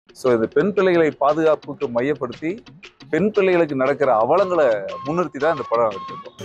So இந்த பெண் பிள்ளைகளை பாதுகாப்புக்கு மையப்படுத்தி பெண் பிள்ளைகளுக்கு நடக்கிற அவலங்களை முன்னிறுத்தி தான் இந்த படம் எடுத்திருக்கோம்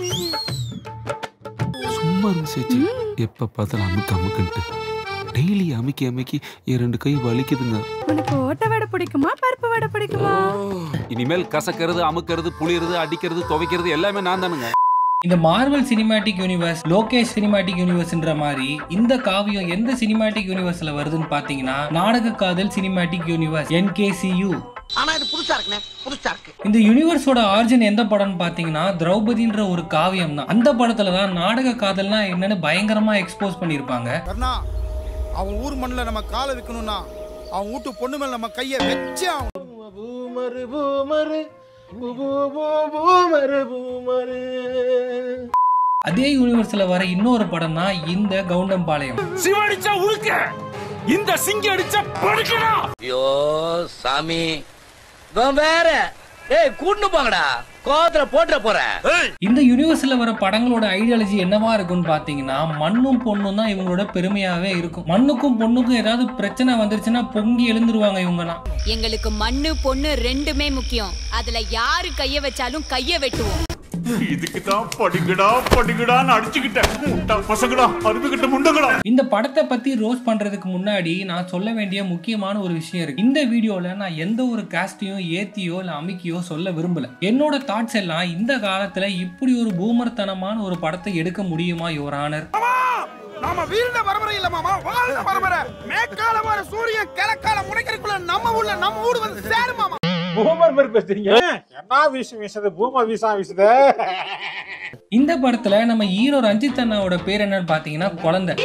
சும்மா இருந்து சேச்சி எப்ப பார்த்தாலும் அமுக்கு அமுக்குன்ட்டு டெய்லி அமுக்கி அமுக்கி என் ரெண்டு கை வலிக்குதுங்க உனக்கு ஓட்ட வடை பிடிக்குமா பருப்பு வடை பிடிக்குமா இனிமேல் கசக்கிறது அமுக்கிறது புளியறது அடிக்கிறது துவைக்கிறது எல்லாமே நான் தானுங்க இந்த Marvel cinematic universe Lokesh cinematic யூனிவர்ஸ்ன்ற மாதிரி இந்த காவியம் எந்த சினிமேட்டிக் யூனிவர்ஸ்ல வருதுன்னு பாத்தீங்கன்னா நாடக காதல் சினிமேட்டிக் யூனிவர்ஸ் என்கேசியூ ஆனா இது புதுசா இருக்குண்ணே புதுசா இருக்கு இந்த யூனிவர்ஸோட ஆரிஜின் எந்த படம்னு பாத்தீங்கன்னா திரௌபதின்ற ஒரு காவியம் தான் அந்த படத்துல தான் நாடக காதல்னா என்னன்னு பயங்கரமா எக்ஸ்போஸ் பண்ணியிருப்பாங்க கர்ணா அவன் ஊர் மண்ணில் நம்ம காலை வைக்கணும்னா அவன் வீட்டு பொண்ணு மேல நம்ம கையை வச்சே ஆகணும். பூமரு பூமரு பூ- பூ- பூ- பூமரு பூமரு அதே யூனிவர்ஸ்ல வர இன்னொரு படம் தான் இந்த கவுண்டம்பாளையம் சிவடிச்சா உழுக்க இந்த சிங்கி அடிச்சா படுக்கடா ஐயோ சாமி இவன் வேற ஏய் கூட்டு போங்கடா கோவத்துல போட்டுற போறேன் இந்த யூனிவர்ஸ்ல வர படங்களோட ஐடியாலஜி என்னவா இருக்கும்னு பாத்தீங்கன்னா மண்ணும் பொண்ணும் தான் இவங்களோட பெருமையாவே இருக்கும் மண்ணுக்கும் பொண்ணுக்கும் ஏதாவது பிரச்சனை வந்துருச்சுன்னா பொங்கி எழுந்துருவாங்க இவங்கலாம் எங்களுக்கு மண்ணு பொண்ணு ரெண்டுமே முக்கியம் அதுல யாரு கைய வச்சாலும் கைய வெட்டுவோம் இதுக்கு தான் படிக்கடா படிக்கடான்னு அடிச்சுக்கிட்டேன் முட்டா பசங்கடா அருமைக்கிட்ட முண்டங்கடா இந்த படத்தை பத்தி ரோஸ் பண்றதுக்கு முன்னாடி நான் சொல்ல வேண்டிய முக்கியமான ஒரு விஷயம் இருக்கு இந்த வீடியோல நான் எந்த ஒரு காஸ்டையும் ஏத்தியோ இல்ல அமிக்கியோ சொல்ல விரும்பல என்னோட தாட்ஸ் எல்லாம் இந்த காலத்துல இப்படி ஒரு பூமர்த்தனமான ஒரு படத்தை எடுக்க முடியுமா யுவர் ஆனர் நாம வீழ்ந்த பரம்பரை இல்ல மாமா வாழ்ந்த பரம்பரை மேற்கால வர சூரியன் கிழக்கால முனைக்கிறதுக்குள்ள நம்ம ஊர்ல நம்ம ஊர் வந்து சேரும் மாமா பூமர் பேர் பேசுறீங்க என்ன வீசு வீசுது பூமர் வீசா வீசுது இந்த படத்துல நம்ம ஹீரோ ரஞ்சித் அண்ணாவோட பேர் என்னன்னு பாத்தீங்கன்னா குழந்தை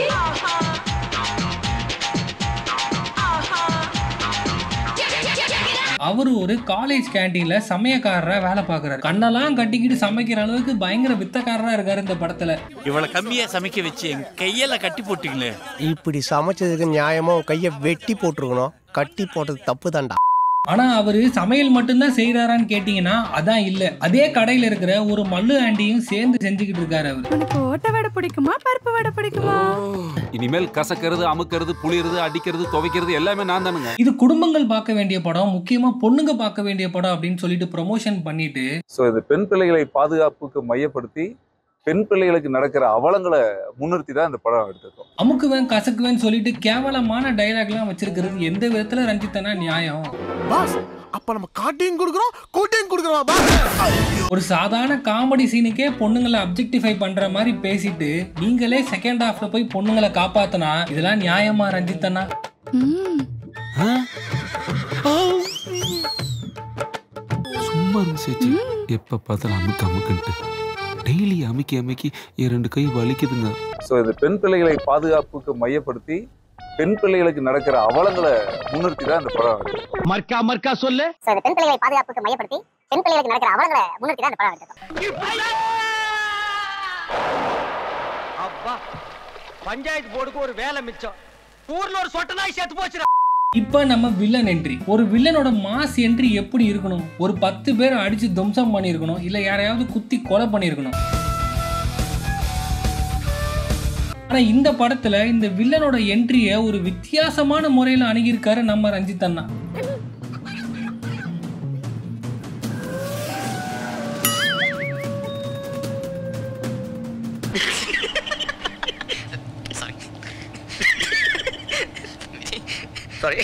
அவரு ஒரு காலேஜ் கேண்டீன்ல சமயக்காரரா வேலை பார்க்கறாரு கண்ணெல்லாம் கட்டிக்கிட்டு சமைக்கிற அளவுக்கு பயங்கர வித்தக்காரரா இருக்காரு இந்த படத்துல இவளை கம்மியா சமைக்க வச்சு என் கையெல்லாம் கட்டி போட்டீங்களே இப்படி சமைச்சதுக்கு நியாயமா உன் கையை வெட்டி போட்டிருக்கணும் கட்டி போட்டது தப்பு தான்டா ஆனா அவரு சமையல் மட்டும்தான் செய்யறாரான்னு கேட்டீங்கன்னா அதான் இல்ல அதே கடையில இருக்கிற ஒரு மல்லு ஆண்டியும் சேர்ந்து செஞ்சுக்கிட்டு இருக்காரு அவரு உனக்கு ஓட்ட வடை பிடிக்குமா பருப்பு வடை பிடிக்குமா இனிமேல் கசக்கிறது அமுக்கிறது புளியறது அடிக்கிறது துவைக்கிறது எல்லாமே நான் தானுங்க இது குடும்பங்கள் பார்க்க வேண்டிய படம் முக்கியமா பொண்ணுங்க பார்க்க வேண்டிய படம் அப்படின்னு சொல்லிட்டு ப்ரொமோஷன் பண்ணிட்டு ஸோ இந்த பெண் பிள்ளைகளை பாதுகாப்புக்கு மையப்படுத்தி பெண் பிள்ளைகளுக்கு நடக்கிற அவலங்களை முன்னிறுத்தி தான் இந்த படம் எடுத்திருக்கோம் அமுக்குவேன் கசக்குவேன் சொல்லிட்டு கேவலமான டைலாக்லாம் வச்சிருக்கிறது எந்த விதத்துல ரஞ்சித்தனா நியாயம் பாஸ் அப்ப நம்ம காட்டையும் கொடுக்குறோம் கூட்டையும் கொடுக்குறோம் பாஸ் ஒரு சாதாரண காமெடி சீனுக்கே பொண்ணுங்களை அப்ஜெக்டிஃபை பண்ற மாதிரி பேசிட்டு நீங்களே செகண்ட் ஹாஃப்ல போய் பொண்ணுங்களை காப்பாத்தனா இதெல்லாம் நியாயமா ரஞ்சித்தனா ம் சும்மா இருந்து சேச்சி எப்ப பார்த்தாலும் அமுக்கு அமுக்குன்ட்டு டெய்லி அமுக்கி அமுக்கி என் ரெண்டு கை வலிக்குதுங்க ஸோ இந்த பெண் பிள்ளைகளை பாதுகாப்புக்கு மையப்படுத்தி பெண் பிள்ளைகளுக்கு நடக்கிற அவலங்களை முன்னிறுத்தி தான் இந்த படம் எடுத்திருக்கோம் மர்க்கா மர்க்கா சொல்லு So, இந்த பெண் பிள்ளைகளை பாதுகாப்புக்கு மையப்படுத்தி பெண் பிள்ளைகளுக்கு நடக்கிற அவலங்களை முன்னிறுத்தி தான் இந்த படம் எடுத்திருக்கோம் அப்பா பஞ்சாயத்து போர்டுக்கு ஒரு வேலை மிச்சம் ஊர்ல ஒரு சொட்ட நாய் செத்து போச்சு இப்ப நம்ம வில்லன் என்ட்ரி ஒரு வில்லனோட மாஸ் என்ட்ரி எப்படி இருக்கணும் ஒரு பத்து பேர் அடிச்சு துவம்சம் பண்ணியிருக்கணும் இல்ல யாரையாவது குத்தி கொலை பண்ணியிருக்கணும் ஆனா இந்த படத்துல இந்த வில்லனோட என்ட்ரிய ஒரு வித்தியாசமான முறையில அணுகியிருக்காரு நம்ம ரஞ்சித் அண்ணா சாரி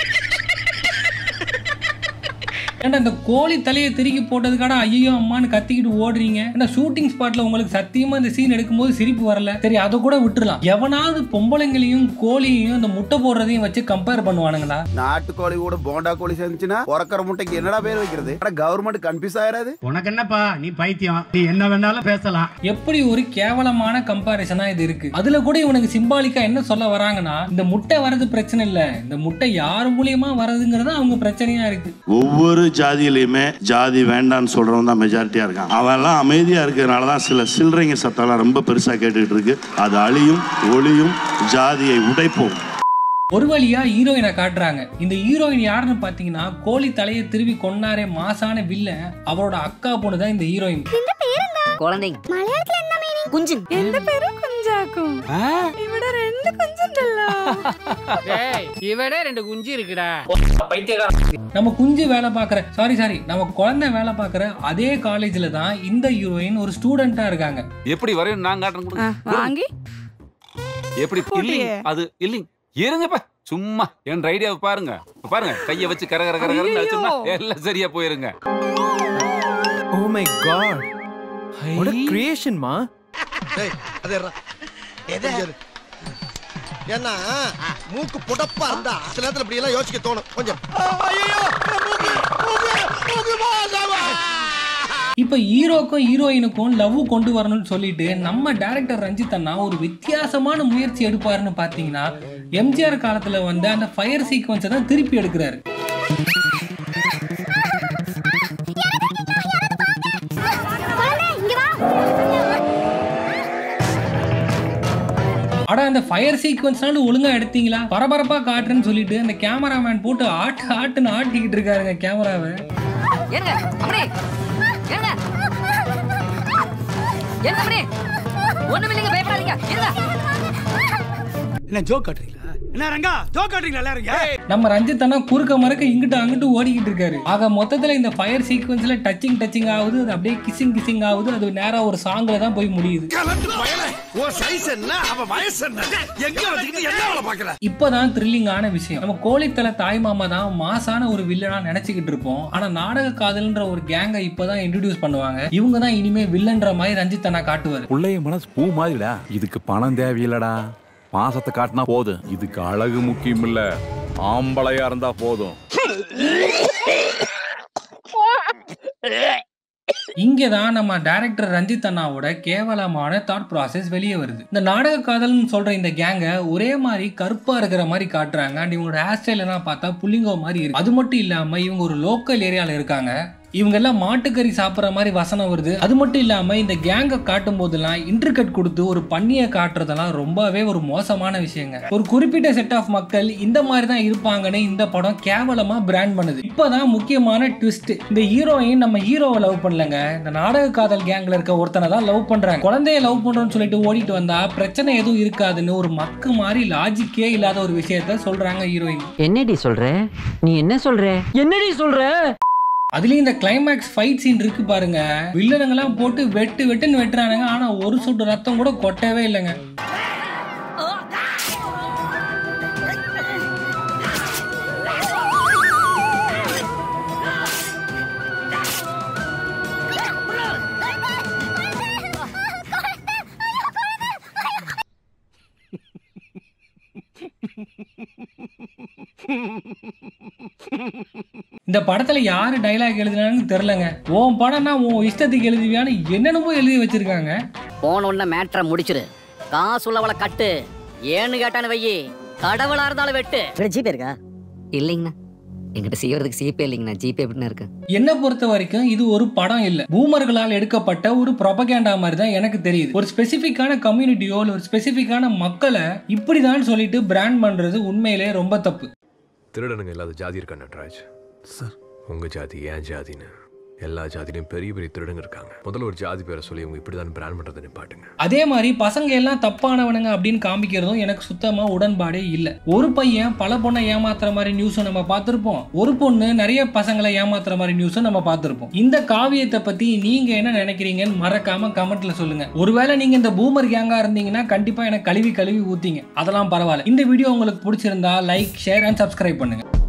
ஏன்டா இந்த கோழி தலையை திருக்கி போட்டதுக்காட ஐயோ அம்மான்னு கத்திக்கிட்டு ஓடுறீங்க ஏன்டா ஷூட்டிங் ஸ்பாட்ல உங்களுக்கு சத்தியமா இந்த சீன் எடுக்கும்போது சிரிப்பு வரல சரி அதை கூட விட்டுறலாம் எவனாவது பொம்பளைங்களையும் கோழியையும் இந்த முட்டை போடுறதையும் வச்சு கம்பேர் பண்ணுவானுங்களா நாட்டுக்கோழி கூட போண்டா கோழி சேர்ந்துச்சுன்னா பிறக்கிற முட்டைக்கு என்னடா பேர் வைக்கிறது கவர்மெண்ட் கன்ஃபியூஸ் ஆயிராது உனக்கு என்னப்பா நீ பைத்தியம் நீ என்ன வேணாலும் பேசலாம் எப்படி ஒரு கேவலமான கம்பாரிசனா இது இருக்கு அதுல கூட இவனுக்கு சிம்பாலிக்கா என்ன சொல்ல வராங்கன்னா இந்த முட்டை வரது பிரச்சனை இல்ல இந்த முட்டை யார் மூலியமா வரதுங்கிறது அவங்க பிரச்சனையா இருக்கு ஒவ்வொரு ஜாதியிலையுமே ஜாதி வேண்டான்னு சொல்றவன் தான் மெஜாரிட்டியா இருக்கான் அவன் எல்லாம் அமைதியா இருக்கிறதுனால தான் சில சில்லறைங்க சத்தம்லாம் ரொம்ப பெருசா கேட்டுக்கிட்டு இருக்கு அது அழியும் ஒளியும் ஜாதியை உடைப்போம் ஒரு வழியா ஹீரோயினை காட்டுறாங்க இந்த ஹீரோயின் யாருன்னு பாத்தீங்கன்னா கோழி தலையை திருவி கொன்னாரே மாசான வில்லன் அவரோட அக்கா பொண்ணு தான் இந்த ஹீரோயின் குழந்தைங்க மலையாளத்துல என்ன மீனிங் குஞ்சு எந்த பேரும் குஞ்சாக்கும் இவட ரெண்டு குஞ்சுண்டல்லோ டேய் இவனே ரெண்டு குஞ்சு இருக்குடா நம்ம குஞ்சு வேலை பார்க்குற சாரி சாரி நம்ம குழந்தை வேலை பார்க்குற அதே காலேஜில் தான் இந்த ஹீரோயின் ஒரு ஸ்டூடெண்ட்டாக இருக்காங்க எப்படி வரையும் நான் காட்டுறேன் கொடுங்க. வாங்கி எப்படி இல்லைங்க அது இல்லைங்க இருங்கப்பா சும்மா என் ஐடியாவை பாருங்க இப்ப பாருங்க கைய வச்சு கர கர கர கரன்னு அடிச்சோம்னா எல்லாம் சரியா போயிருங்க oh my god what a creation மா டேய் அது ஏறா. கொஞ்சம் இரு. ஏன்னா மூக்கு புடப்பா இருந்தா சில நேரத்துல இப்படி எல்லாம் யோசிக்க தோணும் கொஞ்சம் ஐயோ மூக்கு மூக்கு மூக்கு வாசாவா இப்போ ஹீரோக்கும் ஹீரோயினுக்கும் லவ் கொண்டு வரணும்னு சொல்லிட்டு நம்ம டைரக்டர் ரஞ்சித் அண்ணா ஒரு வித்தியாசமான முயற்சி எடுப்பாருன்னு பார்த்தீங்கன்னா எம்ஜிஆர் காலத்தில் வந்து அந்த ஃபயர் சீக்வன்ஸை தான் திருப்பி எடுக்கிறாரு அட அந்த ஃபயர் சீக்வன்ஸ்னாலும் ஒழுங்கா எடுத்தீங்களா பரபரப்பா காட்டுறேன்னு சொல்லிட்டு அந்த கேமராமேன் போட்டு ஆட்டு ஆட்டுன்னு ஆட்டிக்கிட்டு இருக்காருங்க கேமராவை ஏங்க அம்மனே ஏங்க ஏங்க அம்மனே ஒண்ணும் இல்லைங்க பயப்படாதீங்க இருங்க என்ன ஜோக் காட்டுறீங்களா என்ன ரங்கா ஜோக் காட்டுறீங்களா எல்லாரும் நம்ம ரஞ்சித் அண்ணா குறுக்க மறக்க இங்கிட்டு அங்கிட்டு ஓடிக்கிட்டு இருக்காரு ஆக மொத்தத்துல இந்த ஃபயர் சீக்வன்ஸ்ல டச்சிங் டச்சிங் ஆகுது அது அப்படியே கிசிங் கிசிங் ஆகுது அது நேரா ஒரு சாங்ல தான் போய் முடியுது கலந்து பயல உன் சைஸ் என்ன அவ வயசு என்ன எங்க வச்சுக்கிட்டு என்ன வேலை பாக்குற இப்பதான் த்ரில்லிங்கான விஷயம் நம்ம கோழித்தலை தாய் மாமா தான் மாசான ஒரு வில்லனா நினைச்சுக்கிட்டு இருப்போம் ஆனா நாடக காதல்ன்ற ஒரு கேங்கை இப்பதான் இன்ட்ரடியூஸ் பண்ணுவாங்க இவங்க தான் இனிமே வில்லன்ற மாதிரி ரஞ்சித் அண்ணா காட்டுவாரு பிள்ளைய மனசு பூ மாதிரிடா இதுக்கு பணம் தேவையில்லடா பாசத்தை காட்டினா போதும் இதுக்கு அழகு முக்கியம் இல்ல ஆம்பளையா இருந்தா போதும் இங்கே தான் நம்ம டைரக்டர் ரஞ்சித் அண்ணாவோட கேவலமான தாட் ப்ராசஸ் வெளியே வருது இந்த நாடக காதல்னு சொல்ற இந்த கேங்கை ஒரே மாதிரி கருப்பா இருக்கிற மாதிரி காட்டுறாங்க அண்ட் இவங்களோட ஹேர் ஸ்டைல் எல்லாம் பார்த்தா புள்ளிங்கோ மாதிரி இருக்கு அது மட்டும் இல்லாம இவங்க ஒரு லோக்கல் ஏரியால இருக்காங்க இவங்க எல்லாம் மாட்டுக்கறி சாப்பிட்ற மாதிரி வசனம் வருது அது மட்டும் இல்லாம இந்த கேங்கை காட்டும் போதெல்லாம் இன்டர்கட் கொடுத்து ஒரு பண்ணியை காட்டுறதெல்லாம் ரொம்பவே ஒரு மோசமான விஷயங்க ஒரு குறிப்பிட்ட செட் ஆஃப் மக்கள் இந்த மாதிரி தான் இருப்பாங்கன்னு இந்த படம் கேவலமா பிராண்ட் பண்ணுது இப்போதான் முக்கியமான ட்விஸ்ட் இந்த ஹீரோயின் நம்ம ஹீரோவை லவ் பண்ணலங்க இந்த நாடக காதல் கேங்ல இருக்க ஒருத்தனை தான் லவ் பண்றாங்க குழந்தைய லவ் பண்றோம்னு சொல்லிட்டு ஓடிட்டு வந்தா பிரச்சனை எதுவும் இருக்காதுன்னு ஒரு மக்கு மாதிரி லாஜிக்கே இல்லாத ஒரு விஷயத்த சொல்றாங்க ஹீரோயின் என்னடி சொல்ற நீ என்ன சொல்ற என்னடி சொல்ற அதுலயும் இந்த கிளைமேக்ஸ் ஃபைட் சீன் இருக்கு பாருங்க வில்லனுங்கெல்லாம் போட்டு வெட்டு வெட்டுன்னு வெட்டுறானுங்க ஆனா ஒரு சொட்டு ரத்தம் கூட கொட்டவே இல்லைங்க இந்த படத்துல யாரு டைலாக் எழுதினான்னு தெரிலங்க உன் படம்னா உன் இஷ்டத்துக்கு எழுதுவியான்னு என்னென்னமோ எழுதி வச்சிருக்காங்க போன உடனே மேட்ரை முடிச்சிரு காசு உள்ளவளை கட்டு ஏன்னு கேட்டான்னு வையி கடவுளா இருந்தாலும் வெட்டு ஜிபே இருக்கா இல்லைங்கண்ணா என்கிட்ட செய்யறதுக்கு சிபே இல்லைங்கண்ணா ஜிபே எப்படின்னு இருக்கு என்ன பொறுத்த வரைக்கும் இது ஒரு படம் இல்ல பூமர்களால் எடுக்கப்பட்ட ஒரு ப்ரொபகேண்டா மாதிரி தான் எனக்கு தெரியுது ஒரு ஸ்பெசிஃபிக்கான கம்யூனிட்டியோ இல்ல ஒரு ஸ்பெசிஃபிக்கான மக்களை இப்படிதான் சொல்லிட்டு பிராண்ட் பண்றது உண்மையிலே ரொம்ப தப்பு திருடனுங்க இல்லாத ஜாதி இருக்கா நட்ராஜ் சார் உங்க ஜாதி ஏன் ஜாதின்னு எல்லா ஜாதிலையும் பெரிய பெரிய திருடங்க இருக்காங்க முதல்ல ஒரு ஜாதி பேரை சொல்லி இவங்க இப்படிதான் பிராண்ட் பண்றதை நிப்பாட்டுங்க அதே மாதிரி பசங்க எல்லாம் தப்பானவனுங்க அப்படின்னு காமிக்கிறதும் எனக்கு சுத்தமா உடன்பாடே இல்லை ஒரு பையன் பல பொண்ணை ஏமாத்துற மாதிரி நியூஸும் நம்ம பார்த்திருப்போம் ஒரு பொண்ணு நிறைய பசங்களை ஏமாத்துற மாதிரி நியூஸும் நம்ம பார்த்திருப்போம் இந்த காவியத்தை பத்தி நீங்க என்ன நினைக்கிறீங்கன்னு மறக்காம கமெண்ட்ல சொல்லுங்க ஒருவேளை நீங்க இந்த பூமர் கேங்கா இருந்தீங்கன்னா கண்டிப்பா எனக்கு கழுவி கழுவி ஊத்திங்க அதெல்லாம் பரவாயில்ல இந்த வீடியோ உங்களுக்கு பிடிச்சிருந்தா லைக் ஷேர் அண்ட் சப்ஸ்கிரைப் பண்ணுங்க